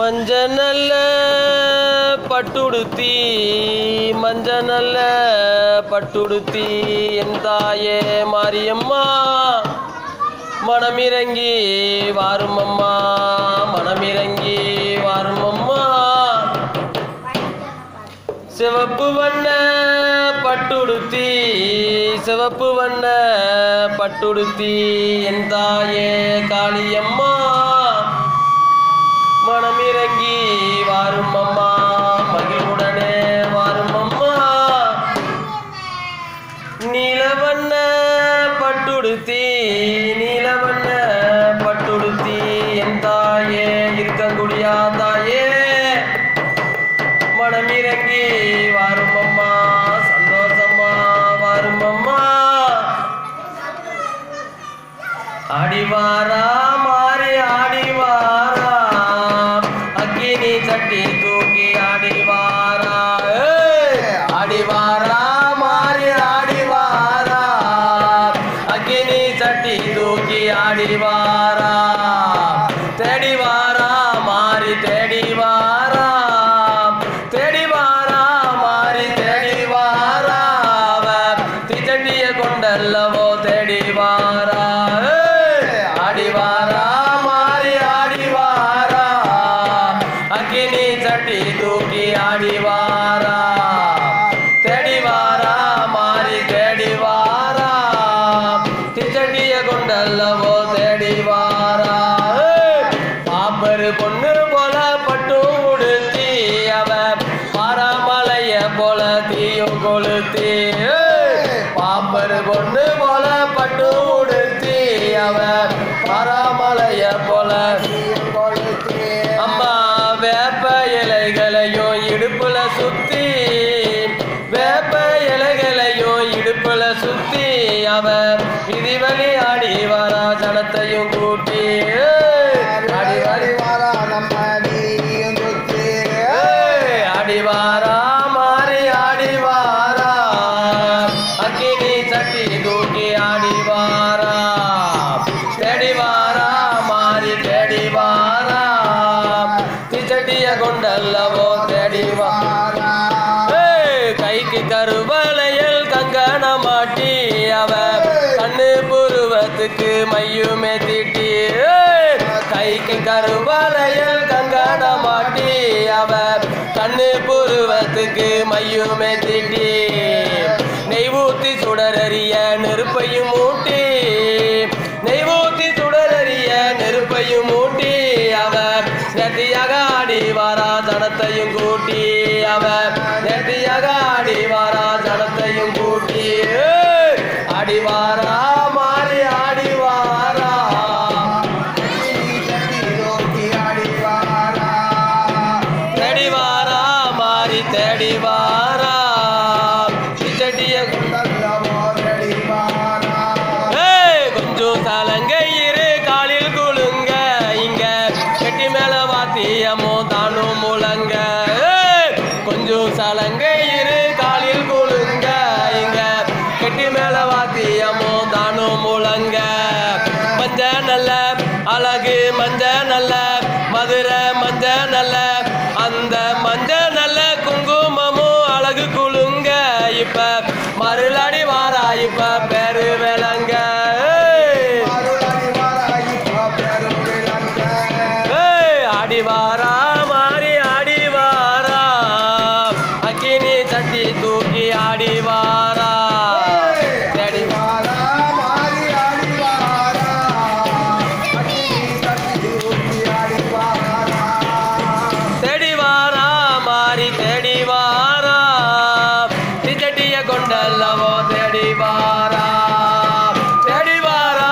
மஞ்ச நல்ல பட்டுடுத்தி மஞ்ச நல்ல பட்டுடுத்தி என் தாயே மாரியம்மா மனமிறங்கி வாரும் அம்மா மனமிறங்கி வாரும் அம்மா சிவப்பு வண்ண பட்டுடுத்தி சிவப்பு வண்ண பட்டுடுத்தி என் தாயே காளியம்மா மனமிறங்கி வாரும் அம்மா மகிழ்வுடனே வாரும் அம்மா நீலவண்ண பட்டுடுத்தி நீலவண்ண பட்டுடுத்தி என் தாயே இருக்கங்குடியா தாயே மனமிறங்கி வாரும் அம்மா சந்தோஷமா வாரும் அம்மா ஆடிவாரா மாறி ஆடிவாரா அக்கினி சட்டி தூக்கி ஆடிவாரா ஏய்! ஆடிவாரா மாறி ஆடிவாரா அக்கினி சட்டி தூக்கி ஆடிவாரா தேடிவாரா மாறி தேடிவாரா தேடிவாரா மாறி தேடிவாரா அவர் திச்சட்டிய கொண்டல்லவோ தேடிவாரா ஏய்! ஆடிவாரா மாறி ஆடிவாரா அக்கினி சட்டி தூக்கி ஆடிவாரா தேடிவாரா மாறி தேடிவாரா திச்சட்டிய கொண்டல்லவோ தேடிவாரா ஏய்! பாப்பரு பொண்ணு போல பட்டு உடுத்தி அவ பாராமலைய போல தீயும் கொளுத்தி ஏய்! பாப்பரு பொண்ணு போல பட்டு உடுத்தி அவ பாராமலைய போல அம்மா வேப்ப இலைகளையும் இடுப்புல சுத்தி வேப்ப இலைகளையும் இடுப்புல சுத்தி அவ விதிவழி ஆடி வரா ஜனத்தையும் கூட்டி ஏய்! ஆடி வாரி ஏய்! ஆடி வாரா மாறி ஆடி வாரா அக்கினி சட்டி தூக்கி ஆடி வாரா தேடி வாரா மாறி தேடி வாரா திச்சட்டிய கொண்டல்லவோ தேடி வாரா ஏய், கைக்கு கருவளையல் கங்கண மாட்டி அவ கண்ணு புருவத்துக்கு மையுமே தீட்டி ஏய், கைக்கு கருவளையல் கங்கண மாட்டி அவ கண்ணு புருவத்துக்கு மையுமே தீட்டி நெய் ஊத்தி சுடரறிய நெருப்பையும் மூட்டி நெய் ஊத்தி சுடரறிய நெருப்பையும் மூட்டி அவர் நெத்தியாக ஆடி வாரா ஜனத்தையும் கூட்டி அவர் நெத்தியாக ஆடி வாரா ஜனத்தையும் கூட்டி ஏய்! ஆடி வாரா மாறி ஆடி வாரா தேடி வாரா மாறி தேடி வாரா பிச்சட்டிய ஏய், கொஞ்சம் தலங்கை இரு காலில் குலுங்க இங்க கெட்டி மேல வாத்தியமோ தானும் முழங்க ஏய், கொஞ்சம் சலங்கை இரு காலில் குலுங்க இங்க கெட்டி மேல வாத்தியமோ தானும் முழங்க மஞ்ச நல்ல அழகு மஞ்ச நல்ல மதுரை மஞ்ச நல்ல அந்த மஞ்ச நல்ல குங்குமமும் அழகு குலுங்க இப்ப மருளாடி வாரா இப்ப பேரு விளங்க ஏய், ஏய், ஆடி வாரா மாறி ஆடி வாரா அக்கினி தட்டி தூக்கி ஆடி வாரா தேடி தேடி வாரா மாறி தேடி வாரா திச்சட்டிய கொண்டல்லவோ தேடி வாரா தேடி வாரா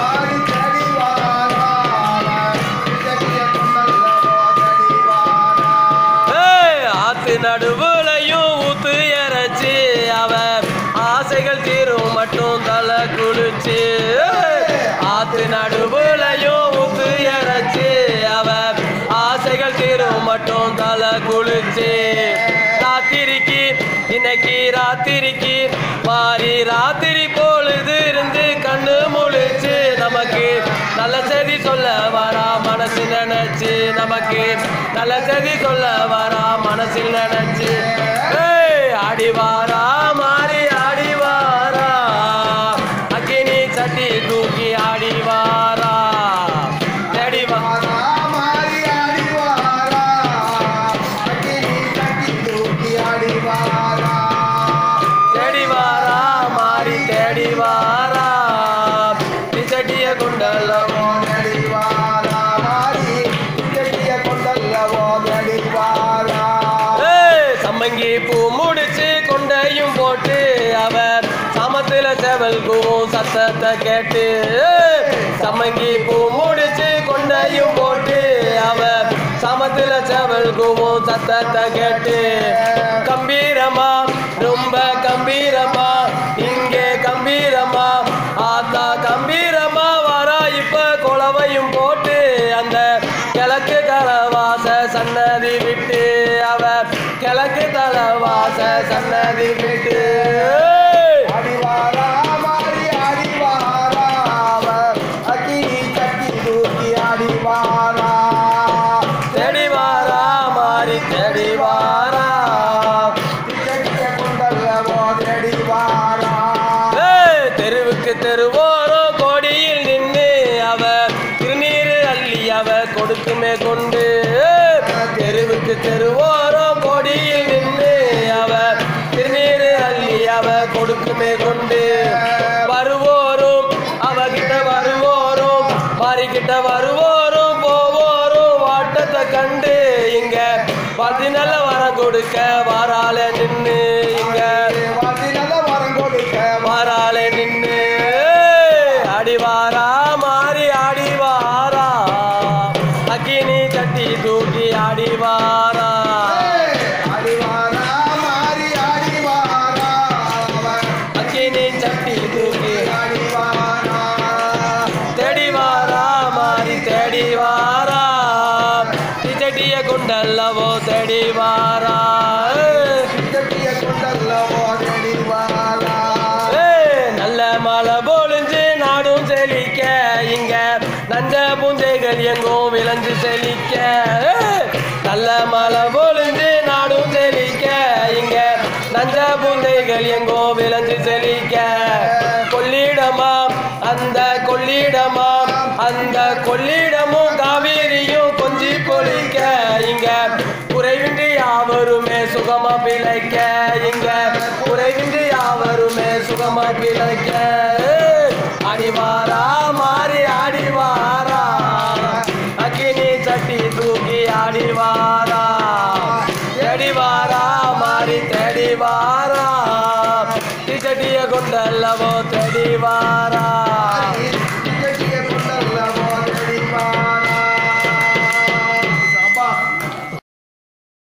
ஏய், ஆத்து நடுவுலையும் ஊத்து இறைச்சி அவ ஆசைகள் தீரும் மட்டும் தலை குளிச்சு ஏய், ஆத்து நடுவுலையும் ஊத்து இறைச்சி அவ ஆசைகள் தீரும் மட்டும் தலை குளிச்சு ராத்திரிக்கு இன்னைக்கு ராத்திரிக்கு மாறி ராத்திரி பொழுது இருந்து கண்ணு முழிச்சு நமக்கு நல்ல செய்தி சொல்ல வரா மனசு நினைச்சு நமக்கு நல்ல செய்தி சொல்ல வரா மனசில் நினைச்சு ஏய், ஆடி வாரா மாறி ஆடி வாரா அக்கினி சட்டி தூக்கி ஆடி வாரா தேடி வா மாறி ஆடி வாரா அக்கினி சட்டி தூக்கி ஆடி வாரா தேடி வாரா மாறி தேடி வாரா சட்டிய குண்டலவோ ஓடி வாரா மாறி கெட்டிய கொண்டல்லவோ ஓடி வாரா ஏய், சம்மங்கி பூ முடிச்சு கொண்டையும் போட்டு அவர் சாமத்துல செவல் கூவும் சத்தத்தை கேட்டு ஏய், சம்மங்கி பூ முடிச்சு கொண்டையும் போட்டு அவர் சாமத்துல செவல் கூவும் சத்தத்தை கேட்டு கம்பீரமா ரொம்ப கம்பீரமா இங்கே கம்பீரமா ஆத்தா கம்பீரமா வரா இப்ப குளவையும் போட்டு அந்த கிழக்கு கலவாச சன்னதி விட்டு அவ கிழக்கு தலவாச சன்னதி விட்டு ஆடி வாரா மாறி ஆடி வாரா அவர் அக்கினி சட்டி தூக்கி ஆடி வாரா தேடி வாரா மாறி தேடி வாரா கெட்டிய கொண்டல்லவோ ஓடி வாரா ஏய், தெருவுக்கு தெருவோரம் கோடியில் நின்று அவ திருநீர் அள்ளி அவ கொடுக்குமே கொண்டு தெருவுக்கு தெருவோரம் கோடியில் நின்று அவ திருநீர் அள்ளி அவ கொடுக்குமே கொண்டு வருவோரும் அவகிட்ட வருவோரும் மாறிக்கிட்ட வருவோரும் போவோரும் வாட்டத்தை கண்டு இங்க பதினல்ல வரம் கொடுக்க வாரால நின்று இங்க வாசி நல்ல வரம் கொடுக்க வாராலே நின்னு அடி வாரா மாறி ஆடி வாரா அக்கினி சட்டி தூக்கி ஆடி வாரா ஆடி வாரா மாறி ஆடி வாரா அவர் அக்கினி சட்டி தூக்கி ஆடி வாரா தேடி வாரா மாறி தேடி வாரா சட்டிய குண்டல்லவோ தேடி வாரா கெட்டிய கொண்டல்லவோ ஓடி வாரா ஏய், நல்ல மழை பொழிஞ்சு நாடும் செழிக்க இங்க நஞ்ச பூஞ்சைகள் எங்கும் விளைஞ்சு செழிக்க ஏய், நல்ல மழை பொழிஞ்சு நாடும் செழிக்க இங்க நஞ்ச பூஞ்சைகள் எங்கும் விளைஞ்சு செழிக்க கொள்ளிடமா அந்த கொள்ளிடமா அந்த கொள்ளிடமும் காவிரியும் கொஞ்சி பொழிக்க இங்க குறைவின்றி யாவருமே சுகமா பிழைக்க இங்க குறைவின்றி யாவருமே சுகமா பிழைக்க அடிவாரா மாறி ஆடிவாரா அக்கினி சட்டி தூக்கி ஆடிவாரா தேடிவாரா மாறி தேடிவாரா சட்டிய கொண்டல்லவோ தேடிவாரா